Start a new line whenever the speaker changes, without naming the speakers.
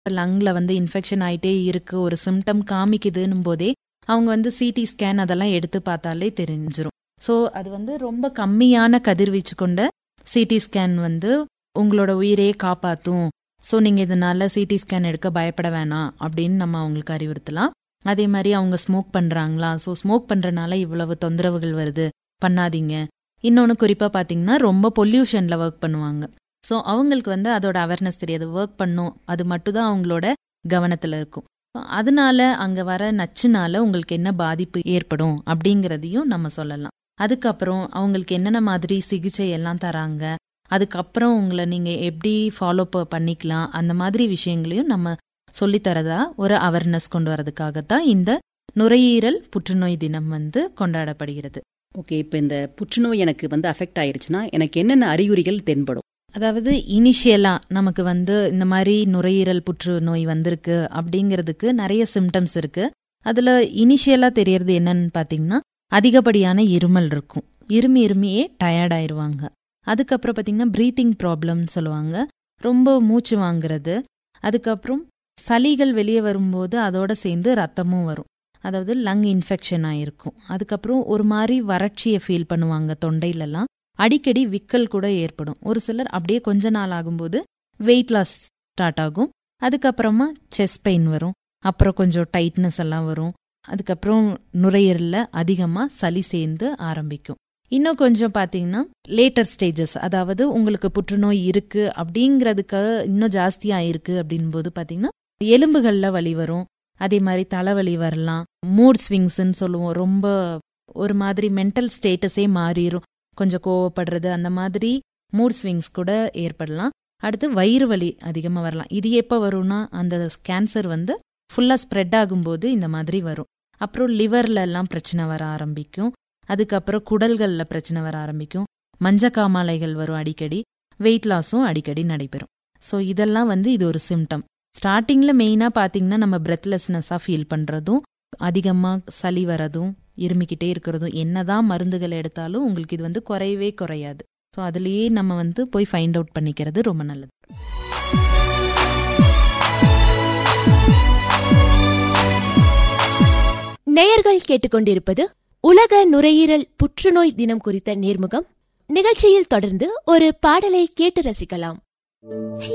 லங்ல வந்து இன்ஃபெக்ஷன் ஆயிட்டே இருக்கு ஒரு சிம்டம் காமிக்குதுன்னும் போதே அவங்க வந்து சிடி ஸ்கேன் அதெல்லாம் எடுத்து பார்த்தாலே தெரிஞ்சிரும் ஸோ அது வந்து ரொம்ப கம்மியான கதிர்வீச்சு கொண்ட சிடி ஸ்கேன் வந்து உங்களோட உயிரையே காப்பாற்றும் ஸோ நீங்கள் இதனால சிடி ஸ்கேன் எடுக்க பயப்பட வேணாம் அப்படின்னு நம்ம அவங்களுக்கு அறிவுறுத்தலாம் அதே மாதிரி அவங்க ஸ்மோக் பண்ணுறாங்களா ஸோ ஸ்மோக் பண்ணுறனால இவ்வளவு தொந்தரவுகள் வருது பண்ணாதீங்க இன்னொன்று குறிப்பாக பார்த்தீங்கன்னா ரொம்ப பொல்யூஷனில் ஒர்க் பண்ணுவாங்க ஸோ அவங்களுக்கு வந்து அதோட அவேர்னஸ் தெரியாது ஒர்க் பண்ணும் அது மட்டும் தான் அவங்களோட கவனத்தில் இருக்கும் அதனால அங்கே வர நச்சுனால உங்களுக்கு என்ன பாதிப்பு ஏற்படும் அப்படிங்கிறதையும் நம்ம சொல்லலாம் அதுக்கப்புறம் அவங்களுக்கு என்னென்ன மாதிரி சிகிச்சை எல்லாம் தராங்க அதுக்கப்புறம் உங்களை நீங்கள் எப்படி ஃபாலோ பண்ணிக்கலாம் அந்த மாதிரி விஷயங்களையும் நம்ம சொல்லித்தரதா ஒரு அவேர்னஸ் கொண்டு வரதுக்காகத்தான் இந்த நுரையீரல் புற்றுநோய் தினம் வந்து கொண்டாடப்படுகிறது
ஓகே இப்போ இந்த புற்றுநோய் எனக்கு வந்து அஃபெக்ட் ஆயிருச்சுன்னா எனக்கு என்னென்ன அறிகுறிகள் தென்படும்
அதாவது இனிஷியலா நமக்கு வந்து இந்த மாதிரி நுரையீரல் புற்றுநோய் வந்திருக்கு அப்படிங்கிறதுக்கு நிறைய சிம்டம்ஸ் இருக்கு அதுல இனிஷியலா தெரியறது என்னன்னு பாத்தீங்கன்னா அதிகப்படியான இருமல் இருக்கும் இருமி இருமியே டயர்ட் ஆயிருவாங்க அதுக்கப்புறம் பாத்தீங்கன்னா ப்ரீத்திங் ப்ராப்ளம் சொல்லுவாங்க ரொம்ப மூச்சு வாங்குறது அதுக்கப்புறம் சளிகள் வெளியே வரும்போது அதோட சேர்ந்து ரத்தமும் வரும் அதாவது லங் இன்ஃபெக்ஷன் ஆயிருக்கும் அதுக்கப்புறம் ஒரு மாதிரி வறட்சியை ஃபீல் பண்ணுவாங்க தொண்டையிலலாம் அடிக்கடி விக்கல் கூட ஏற்படும் ஒரு சிலர் அப்படியே கொஞ்ச நாள் ஆகும்போது வெயிட் லாஸ் ஸ்டார்ட் ஆகும் அதுக்கப்புறமா செஸ்ட் பெயின் வரும் அப்புறம் கொஞ்சம் டைட்னஸ் எல்லாம் வரும் அதுக்கப்புறம் நுரையீரல்ல அதிகமா சளி சேர்ந்து ஆரம்பிக்கும் இன்னும் கொஞ்சம் பாத்தீங்கன்னா லேட்டர் ஸ்டேஜஸ் அதாவது உங்களுக்கு புற்றுநோய் இருக்கு அப்படிங்கிறதுக்கு இன்னும் ஜாஸ்தி ஆயிருக்கு அப்படின் போது பாத்தீங்கன்னா எலும்புகள்ல வலி வரும் அதே மாதிரி தலைவலி வரலாம் மூட் ஸ்விங்ஸ்ன்னு சொல்லுவோம் ரொம்ப ஒரு மாதிரி மென்டல் ஸ்டேட்டஸே மாறிடும் கொஞ்சம் கோவப்படுறது அந்த மாதிரி மூட் ஸ்விங்ஸ் கூட ஏற்படலாம் அடுத்து வயிறு வலி அதிகமாக வரலாம் இது எப்போ வரும்னா அந்த கேன்சர் வந்து ஃபுல்லாக ஸ்ப்ரெட் ஆகும்போது இந்த மாதிரி வரும் அப்புறம் லிவர்ல எல்லாம் பிரச்சனை வர ஆரம்பிக்கும் அதுக்கப்புறம் குடல்களில் பிரச்சனை வர ஆரம்பிக்கும் மஞ்ச காமாலைகள் வரும் அடிக்கடி வெயிட் லாஸும் அடிக்கடி நடைபெறும் ஸோ இதெல்லாம் வந்து இது ஒரு சிம்டம் ஸ்டார்டிங்கில் மெயினாக பார்த்தீங்கன்னா நம்ம பிரெத்லெஸ்னஸாக ஃபீல் பண்ணுறதும் அதிகமாக சளி வரதும் இருமிக்கிட்டே இருக்கிறதும் என்னதான் மருந்துகள் எடுத்தாலும் உங்களுக்கு இது வந்து குறையவே குறையாது ஸோ அதுலேயே நம்ம வந்து போய் ஃபைண்ட் அவுட் பண்ணிக்கிறது ரொம்ப நல்லது
நேயர்கள் கேட்டுக்கொண்டிருப்பது உலக நுரையீரல் புற்றுநோய் தினம் குறித்த நேர்முகம் நிகழ்ச்சியில் தொடர்ந்து ஒரு பாடலை கேட்டு ரசிக்கலாம்